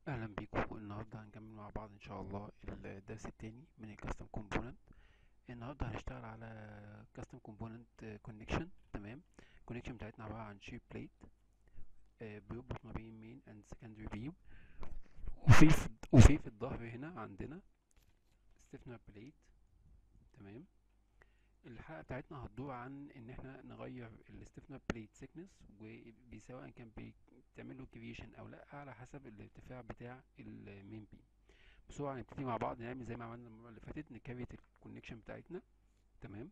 اهلا بيكم النهارده هنكمل مع بعض ان شاء الله الدرس التاني من الكاستم كومبوننت النهارده هنشتغل على كاستم كومبوننت كونكشن تمام الكونكشن بتاعتنا عباره عن شيب بليت بيربط ما بين مين اند سكندري بيم وفي في وفي في الظهر هنا عندنا ستيفنر بليت تمام الحلقه بتاعتنا هتدور عن ان احنا نغير الستيفنر بليت سيكنس وسواء كان بتعمل له كرييشن او لا على حسب الارتفاع بتاع المين بيم بسرعه نبتدي مع بعض نعمل زي ما عملنا المره اللي فاتت نكريت الكونكشن بتاعتنا تمام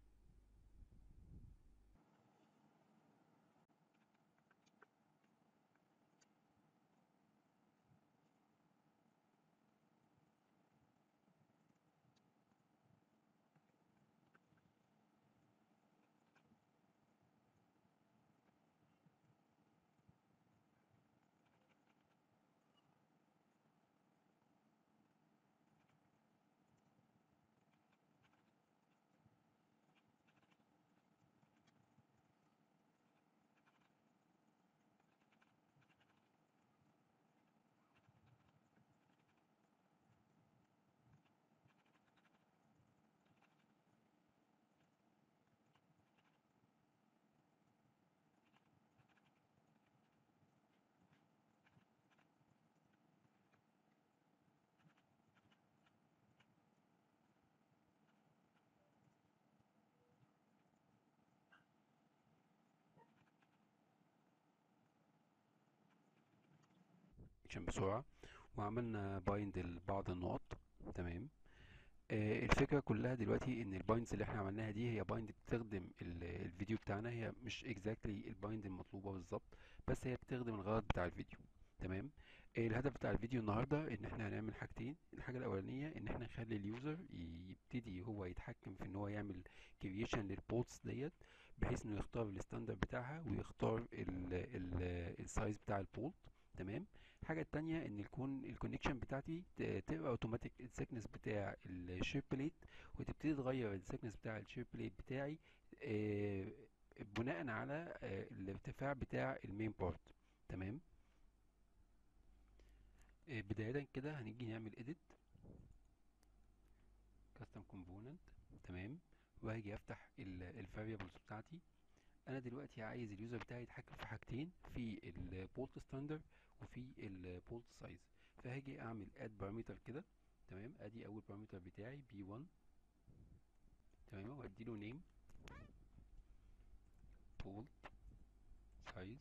عشان بسرعة وعملنا بايند لبعض النقط تمام آه الفكرة كلها دلوقتي ان البايندز اللي احنا عملناها دي هي بايند بتخدم الفيديو بتاعنا هي مش اكزاكتلي البايند المطلوبة بالظبط بس هي بتخدم الغرض بتاع الفيديو تمام آه الهدف بتاع الفيديو النهاردة ان احنا هنعمل حاجتين الحاجة الاولانية ان احنا نخلي اليوزر يبتدي هو يتحكم في ان هو يعمل كرييشن للبولتس ديت بحيث انه يختار الستاندرد بتاعها ويختار السايز بتاع البولت تمام الحاجة التانية ان يكون الكونكشن بتاعتي تبقى اوتوماتيك السكنس بتاع الشيب بليت وتبتدي تغير السكنس بتاع الشيب بليت بتاعي آه بناء على آه الارتفاع بتاع المين بارت تمام آه بداية كده هنيجي نعمل edit custom component تمام وهاجي افتح الفاريبلز بتاعتي انا دلوقتي عايز اليوزر بتاعي يتحكم في حاجتين في البولت ستاندرد وفي البولت سايز فهاجي اعمل اد بارامتر كده تمام ادي اول بارامتر بتاعي بي 1 تمام وادي له نيم بولت سايز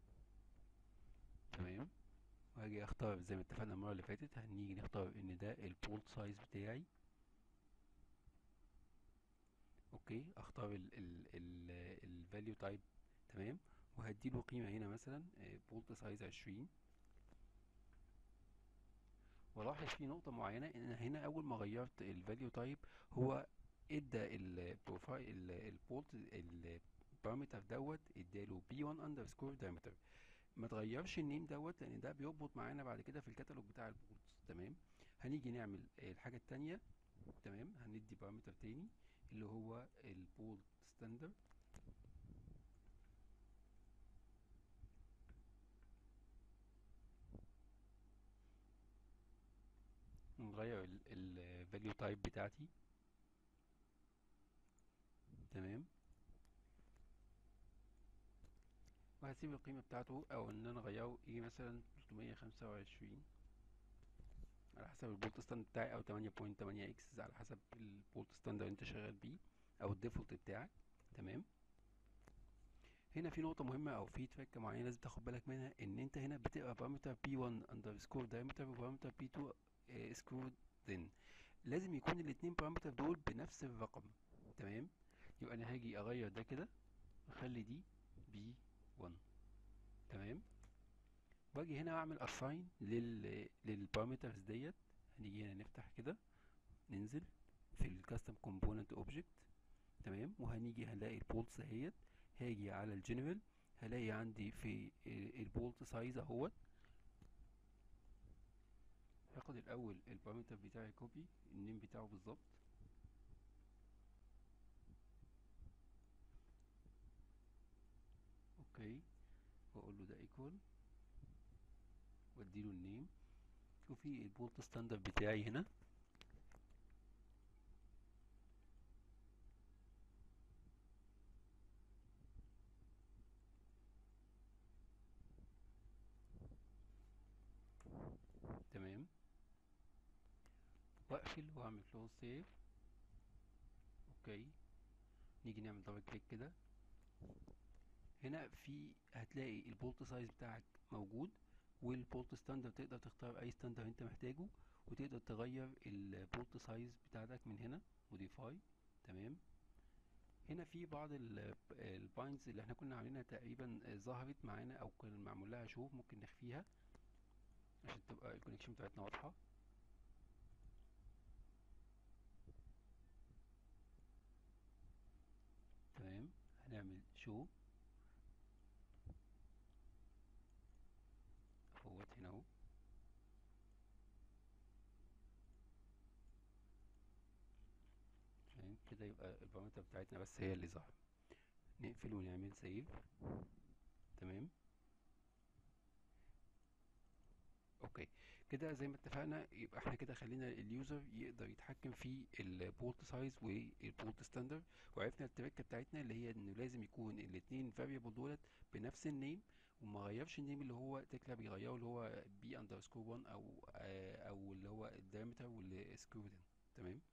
تمام وهاجي اختار زي ما اتفقنا المره اللي فاتت هنيجي نختار ان ده البولت سايز بتاعي اوكي اختار الفاليو تايب تمام وهدي له قيمه هنا مثلا بولت سايز 20 ولاحظ في نقطة معينة ان هنا اول ما غيرت الفاليو تايب هو ادى البروفايل البولت البارامتر دوت اداله بي 1 اندرسكور دايمتر ما تغيرش النيم دوت لان ده بيربط معانا بعد كده في الكتالوج بتاع البولت تمام هنيجي نعمل الحاجة التانية تمام هندي بارامتر تاني اللي هو البولت ستاندرد نغير الفاليو تايب بتاعتي تمام وهسيب القيمة بتاعته او ان انا اغيره ايه مثلا 325 على حسب البولت ستاند بتاعي او 8.8 اكس على حسب البولت ستاند اللي انت شغال بيه او الديفولت بتاعك تمام هنا في نقطة مهمة أو في تركة معينة لازم تاخد بالك منها إن أنت هنا بتبقى بارامتر P1 underscore diameter وبارامتر P2 سكرو then لازم يكون الاتنين بارامتر دول بنفس الرقم تمام يبقى أنا هاجي أغير ده كده أخلي دي B1 تمام واجي هنا أعمل assign لل للبارامترز ديت هنيجي هنا نفتح كده ننزل في الكاستم كومبوننت اوبجكت تمام وهنيجي هنلاقي البولتس اهيت هاجي على الجنرال هلاقي عندي في البولت سايز اهوت هاخد الاول البارامتر بتاعي كوبي النيم بتاعه بالظبط اوكي واقول له ده ايكوال واديله النيم شوفي البولت ستاندرد بتاعي هنا تمام واقفل واعمل كلوز سيف اوكي نيجي نعمل دبل كليك كده هنا في هتلاقي البولت سايز بتاعك موجود والبولت ستاندرد تقدر تختار اي ستاندرد انت محتاجه وتقدر تغير البولت سايز بتاعتك من هنا موديفاي تمام هنا في بعض الباينز اللي احنا كنا عاملينها تقريبا ظهرت معانا او كان معمول لها شو ممكن نخفيها عشان تبقى الكونكشن بتاعتنا واضحه تمام هنعمل شو اهوت هنا اهو تمام كده يبقى البارامتر بتاعتنا بس هي اللي ظهر نقفل ونعمل سيف تمام اوكي كده زي ما اتفقنا يبقى احنا كده خلينا اليوزر يقدر يتحكم في البولت سايز والبولت ستاندرد وعرفنا التركه بتاعتنا اللي هي انه لازم يكون الاثنين فاريبل دولت بنفس النيم وما غيرش النيم اللي هو تكلا بيغيره اللي هو بي اندرسكور 1 او آه او اللي هو الدايمتر والسكرودن تمام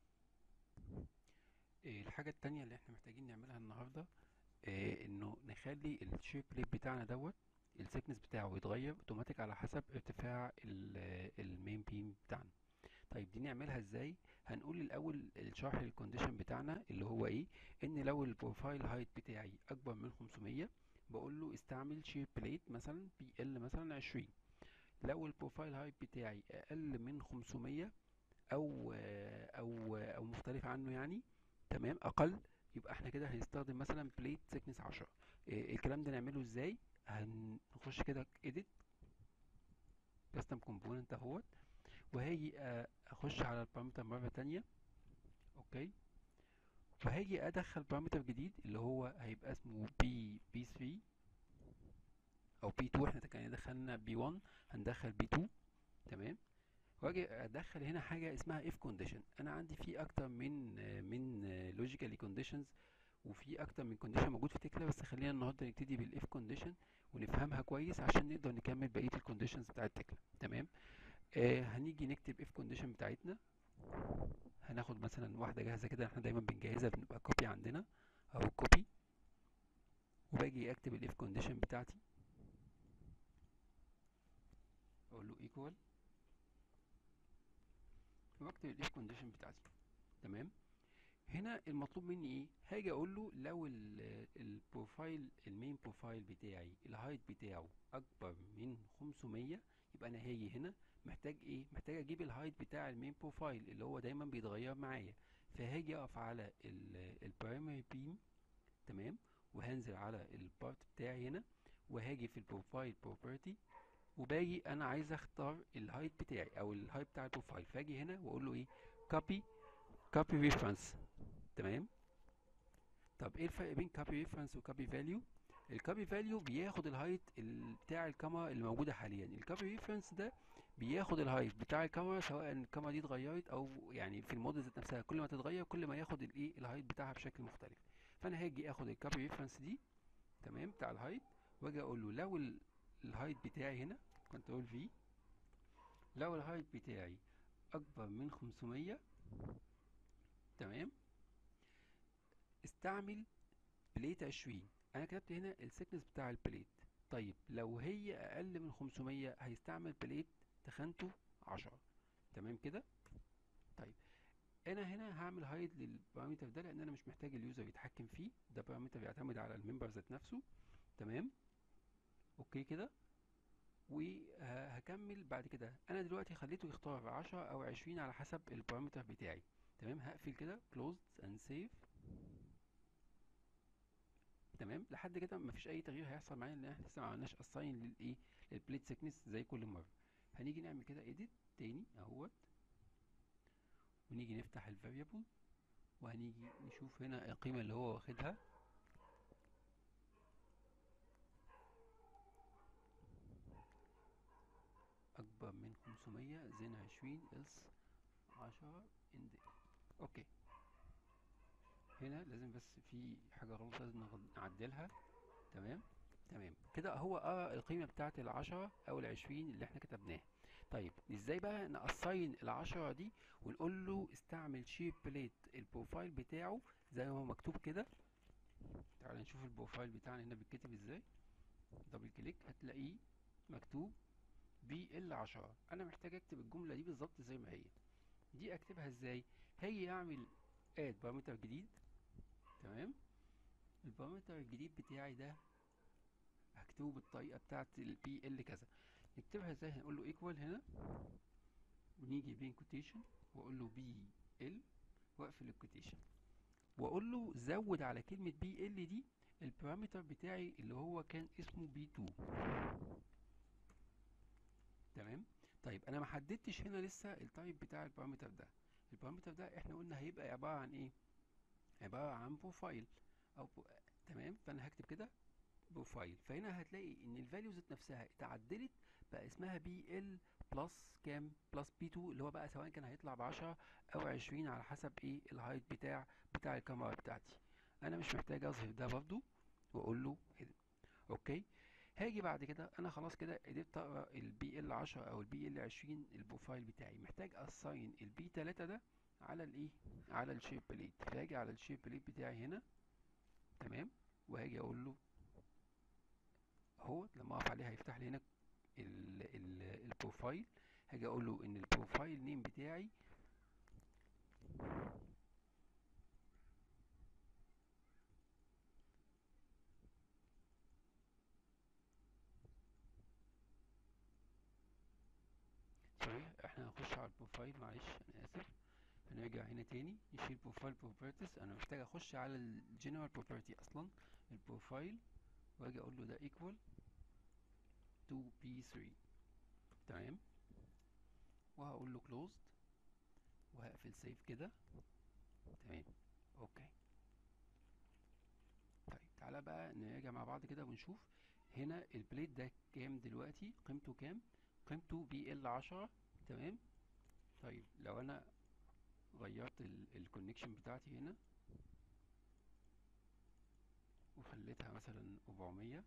آه الحاجه التانية اللي احنا محتاجين نعملها النهارده آه انه نخلي الشيب بليت بتاعنا دوت السيكنس بتاعه يتغير اوتوماتيك على حسب ارتفاع المين بيم بتاعنا طيب دي نعملها ازاي هنقول الاول الشرح الكونديشن بتاعنا اللي هو ايه ان لو البروفايل هايت بتاعي اكبر من 500 بقول له استعمل شير بليت مثلا بي ال مثلا 20 لو البروفايل هايت بتاعي اقل من 500 او او او مختلف عنه يعني تمام اقل يبقى احنا كده هنستخدم مثلا بليت سيكنس 10 إيه الكلام ده نعمله ازاي هنخش كده edit custom component اهوت وهاجي اخش على البارامتر مره تانية اوكي وهاجي ادخل بارامتر جديد اللي هو هيبقى اسمه بي بي 3 او بي 2 احنا كان دخلنا بي 1 هندخل بي 2 تمام واجي ادخل هنا حاجه اسمها اف كونديشن انا عندي في اكتر من من لوجيكالي كونديشنز وفي اكتر من كونديشن موجود في تكلا بس خلينا النهارده نبتدي بالاف كونديشن ونفهمها كويس عشان نقدر نكمل بقيه الكونديشنز بتاعت تكلا تمام آه هنيجي نكتب اف كونديشن بتاعتنا هناخد مثلا واحده جاهزه كده احنا دايما بنجهزها بنبقى كوبي عندنا اهو كوبي وباجي اكتب الاف كونديشن بتاعتي اقول له ايكوال واكتب الاف كونديشن بتاعتي تمام هنا المطلوب مني ايه هاجي اقول له لو البروفايل المين بروفايل بتاعي الهايت بتاعه اكبر من 500 يبقى انا هاجي هنا محتاج ايه محتاج اجيب الهايت بتاع المين بروفايل اللي هو دايما بيتغير معايا فهاجي اقف على البرايمري بيم تمام وهنزل على البارت بتاعي هنا وهاجي في البروفايل بروبرتي وباجي انا عايز اختار الهايت بتاعي او الهايت بتاع البروفايل فاجي هنا واقول له ايه كوبي كوبي ريفرنس تمام طب ايه الفرق بين كوبي ريفرنس وكوبي فاليو الكوبي فاليو بياخد الهايت بتاع الكاميرا اللي موجوده حاليا الكوبي ريفرنس ده بياخد الهايت بتاع الكاميرا سواء الكاميرا دي اتغيرت او يعني في الموديل ذات نفسها كل ما تتغير كل ما ياخد الايه الهايت بتاعها بشكل مختلف فانا هاجي اخد الكوبي ريفرنس دي تمام بتاع الهايت واجي اقول له لو الهايت بتاعي هنا كنترول في لو الهايت بتاعي اكبر من 500 تمام استعمل بليت 20 انا كتبت هنا السكنس بتاع البليت طيب لو هي اقل من 500 هيستعمل بليت تخانته 10 تمام كده طيب انا هنا هعمل هايد للبارامتر ده لان انا مش محتاج اليوزر يتحكم فيه ده بارامتر بيعتمد على الممبر ذات نفسه تمام اوكي كده وهكمل بعد كده انا دلوقتي خليته يختار 10 او 20 على حسب البارامتر بتاعي تمام هقفل كده closed and save تمام لحد كده مفيش اي تغيير هيحصل معانا لان احنا لسه ما عملناش assign للايه للبليت سيكنس زي كل مره هنيجي نعمل كده edit تاني اهوت ونيجي نفتح الفاريبل وهنيجي نشوف هنا القيمه اللي هو واخدها اكبر من 500 زين 20 اس 10 اند اوكي هنا لازم بس في حاجة غلط لازم نغ- نعدلها تمام تمام كده هو قرا القيمة بتاعت العشرة او العشرين اللي احنا كتبناها طيب ازاي بقى نقصين العشرة دي ونقول له استعمل شيب بليت البروفايل بتاعه زي ما هو مكتوب كده تعال نشوف البروفايل بتاعنا هنا بيتكتب ازاي دبل كليك هتلاقيه مكتوب بي ال 10 انا محتاج اكتب الجملة دي بالظبط زي ما هي دي اكتبها ازاي هاجي اعمل اد بارامتر جديد تمام البارامتر الجديد بتاعي ده هكتبه بالطريقة بتاعت البي ال كذا نكتبها ازاي هنقول له ايكوال هنا ونيجي بين كوتيشن واقول له بي ال واقفل الكوتيشن واقول له زود على كلمة بي ال دي البارامتر بتاعي اللي هو كان اسمه بي 2 تمام طيب انا ما حددتش هنا لسه التايب بتاع البارامتر ده البارامتر ده احنا قلنا هيبقى عبارة عن ايه عبارة عن بروفايل او بو... تمام فانا هكتب كده بروفايل فهنا هتلاقي ان الفاليو ذات نفسها اتعدلت بقى اسمها بي ال بلس كام بلس بي 2 اللي هو بقى سواء كان هيطلع ب 10 او 20 على حسب ايه الهايت بتاع بتاع الكاميرا بتاعتي انا مش محتاج اظهر ده برضو واقول له كده اوكي هاجي بعد كده انا خلاص كده قدرت اقرا البي ال 10 او البي ال 20 البروفايل بتاعي محتاج اساين البي 3 ده على الايه على الشيب بليت فهاجي على الشيب بليت بتاعي هنا تمام وهاجي اقول له اهو لما اقف عليه هيفتح لي هنا ال ال البروفايل هاجي اقول له ان البروفايل نيم بتاعي سوري احنا هنخش على البروفايل معلش انا اسف هنرجع هنا تاني نشيل بروفايل بروبرتيز انا محتاج اخش على الجنرال بروبرتي اصلا البروفايل واجي اقول له ده equal to p3 تمام وهقول له closed وهقفل سيف كده تمام اوكي طيب تعالى بقى نراجع مع بعض كده ونشوف هنا البليت ده كام دلوقتي قيمته كام قيمته بي ال 10 تمام طيب لو انا غيرت الكونكشن بتاعتي هنا وخليتها مثلا 400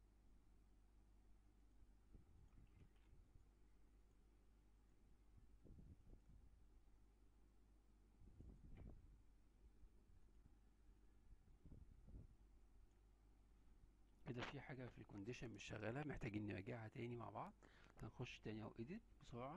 كده في حاجة في الكونديشن مش شغالة محتاجين نراجعها تاني مع بعض هنخش تاني اهو edit بسرعة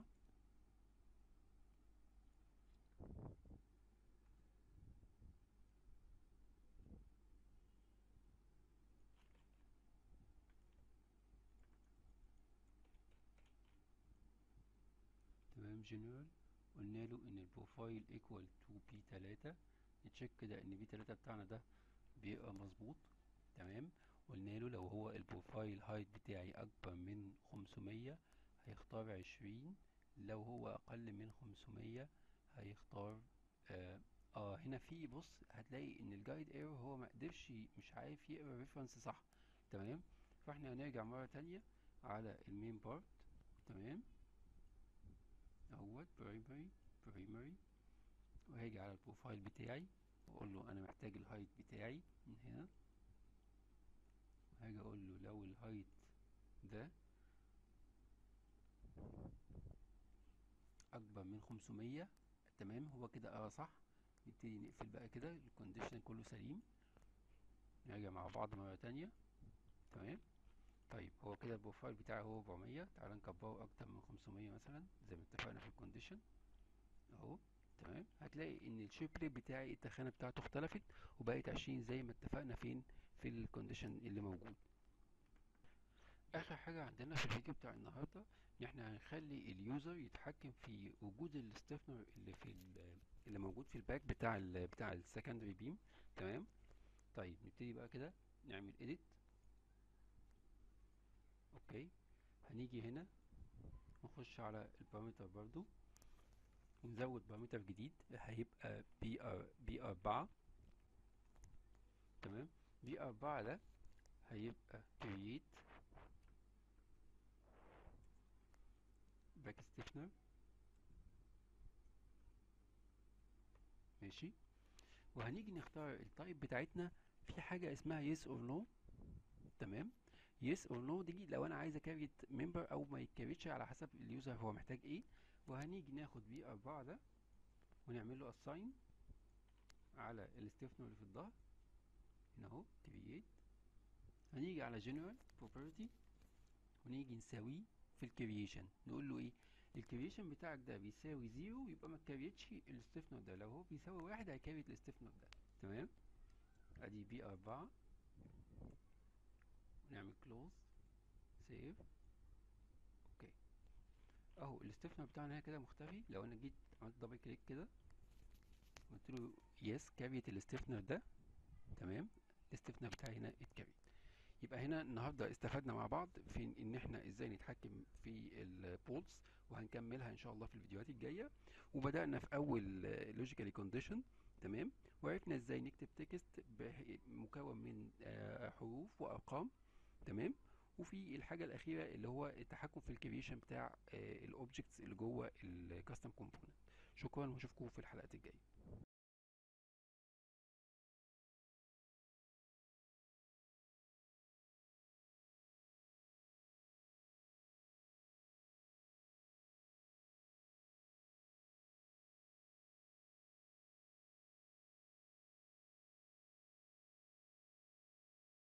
تمام جنرال قلنا له ان البروفايل ايكوال تو بي 3 نتشيك كده ان بي 3 بتاعنا ده بيبقى مظبوط تمام قلنا له لو هو البروفايل هايت بتاعي اكبر من 500 هيختار 20 لو هو اقل من 500 هيختار آه, اه هنا في بص هتلاقي ان الجايد ايرور هو ما قدرش مش عارف يقرا الريفرنس صح تمام فاحنا هنرجع مرة تانية على المين بارت تمام اهوت برايمري برايمري وهاجي على البروفايل بتاعي واقول له انا محتاج الهايت بتاعي من هنا وهاجي اقول له لو الهايت ده اكبر من 500 تمام هو كده قرا صح نبتدي نقفل بقى كده الكونديشن كله سليم نرجع مع بعض مرة تانية تمام طيب هو كده البروفايل بتاعي هو 400 تعال نكبره اكتر من 500 مثلا زي ما اتفقنا في الكونديشن اهو تمام هتلاقي ان الشيب بلاي بتاعي التخانه بتاعته اختلفت وبقت 20 زي ما اتفقنا فين في الكونديشن اللي موجود اخر حاجه عندنا في الفيديو بتاع النهارده ان احنا هنخلي اليوزر يتحكم في وجود الستيفنر اللي في اللي موجود في الباك بتاع ال بتاع السكندري بيم تمام طيب نبتدي بقى كده نعمل edit اوكي هنيجي هنا نخش على البارامتر برضو ونزود بارامتر جديد هيبقى بي ار بي اربعة تمام بي اربعة ده هيبقى create باك ستيفنر ماشي وهنيجي نختار التايب بتاعتنا في حاجة اسمها yes or no تمام yes or no دي لو انا عايز اكريت ممبر او ما يتكريتش على حسب اليوزر هو محتاج ايه وهنيجي ناخد بي 4 ده ونعمل له assign على الاستثناء اللي في الظهر هنا اهو create هنيجي على general property ونيجي نساويه في الكرييشن نقول له ايه الكرييشن بتاعك ده بيساوي زيرو يبقى ما تكريتش الاستثناء ده لو هو بيساوي واحد هيكريت الاستثناء ده تمام ادي بي 4 نعمل كلوز سيف اوكي اهو الاستثناء بتاعنا هنا كده مختفي لو انا جيت عملت دبل كليك كده قلت له يس كاريت الاستثناء ده تمام الاستثناء بتاعي هنا اتكريت يبقى هنا النهارده استفدنا مع بعض في ان احنا ازاي نتحكم في البولز وهنكملها ان شاء الله في الفيديوهات الجايه وبدانا في اول لوجيكالي كونديشن تمام وعرفنا ازاي نكتب تكست مكون من آه، حروف وارقام تمام وفي الحاجه الاخيره اللي هو التحكم في الكرييشن بتاع الاوبجكتس اللي جوه الكاستم كومبوننت شكرا واشوفكم في الحلقات الجايه